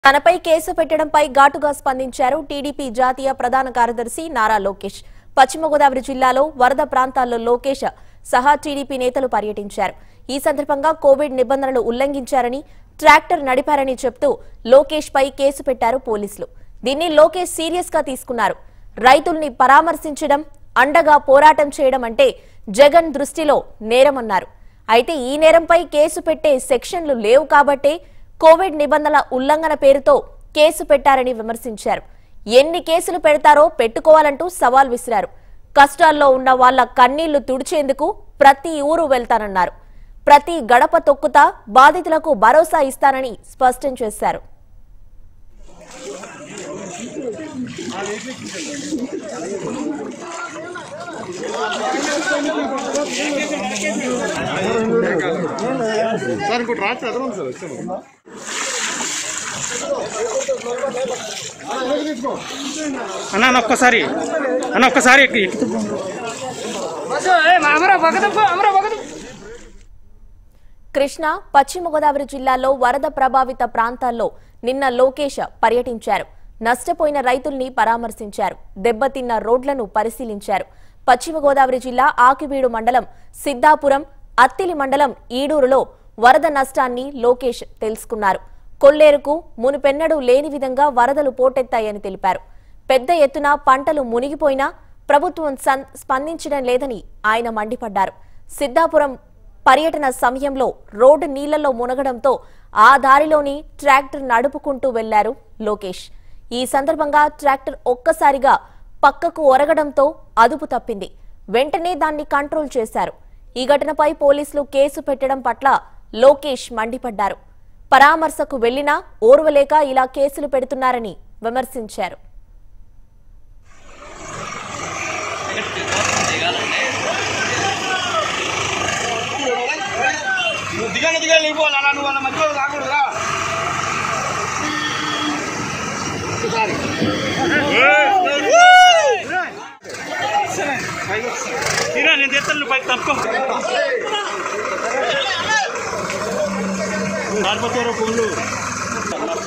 తనపై కేసు పెట్టడంపై ఘాటుగా స్పందించారు టీడీపీ జాతీయ ప్రధాన కార్యదర్శి నారా లోకేష్ పశ్చిమ గోదావరి జిల్లాలో వరద ప్రాంతాల్లో లోకేష్ సహా టీడీపీ నేతలు పర్యటించారు ఈ సందర్భంగా కోవిడ్ నిబంధనలు ఉల్లంఘించారని ట్రాక్టర్ నడిపారని చెప్తూ లోకేష్ పై కేసు పెట్టారు పోలీసులు దీన్ని లోకేష్ సీరియస్ గా తీసుకున్నారు రైతుల్ని పరామర్శించడం అండగా పోరాటం చేయడం అంటే జగన్ దృష్టిలో నేరమన్నారు అయితే ఈ నేరంపై కేసు పెట్టే సెక్షన్లు లేవు కాబట్టే కోవిడ్ నిబంధనల ఉల్లంఘన పేరుతో కేసు పెట్టారని విమర్శించారు ఎన్ని కేసులు పెడతారో పెట్టుకోవాలంటూ సవాల్ విసిరారు కష్టాల్లో ఉన్న వాళ్ళ కన్నీళ్లు తుడిచేందుకు ప్రతి ఊరు వెళ్తానన్నారు ప్రతి గడప తొక్కుతా బాధితులకు భరోసా ఇస్తానని స్పష్టం చేశారు సార్ ఇంకోటి రాత్రి అదనం సార్ వచ్చాను అన్న అన్న ఒక్కసారి అన్న ఒక్కసారి ఎక్కి ఎక్కు. కృష్ణ పశ్చిమ గోదావరి జిల్లాలో వరద ప్రభావిత ప్రాంతాల్లో నిన్న లోకేష్ పర్యటించారు నష్టపోయిన రైతుల్ని పరామర్శించారు దెబ్బతిన్న రోడ్లను పరిశీలించారు పశ్చిమ గోదావరి జిల్లా ఆకివీడు మండలం సిద్దాపురం అత్తిలి మండలం ఈడూరులో వరద నష్టాన్ని లోకేష్ తెలుసుకున్నారు కొల్లేరుకు మునుపెన్నడూ లేని విధంగా వరదలు పోటెత్తాయని తెలిపారు పెద్ద ఎత్తున పంటలు మునిగిపోయినా ప్రభుత్వం సన్- స్పందించడం లేదని ఆయన మండిపడ్డారు సిద్దాపురం పర్యటన సమయంలో రోడ్డు నీళ్లలో మునగడంతో ఆ దారిలోని ట్రాక్టర్ నడుపుకుంటూ వెళ్లారు లోకేష్ ఈ సందర్భంగా ట్రాక్టర్ ఒక్కసారిగా పక్కకు ఒరగడంతో అదుపు తప్పింది వెంటనే దాన్ని కంట్రోల్ చేశారు ఈ ఘటనపై పోలీసులు కేసు పెట్టడం పట్ల లోకేష్ మండిపడ్డారు పరామర్శకు వెళ్లినా ఓర్వలేక ఇలా కేసులు పెడుతున్నారని విమర్శించారు నువ్వు దిగాను దిగాను వెళ్ళిపోవాలి అలా నువ్వు వాళ్ళ మధ్యలో రాకూడదురా ఒకసారి తీరా నేను తెస్తాను పైకి తప్పుకో కాలిపోతారో ఫోన్లు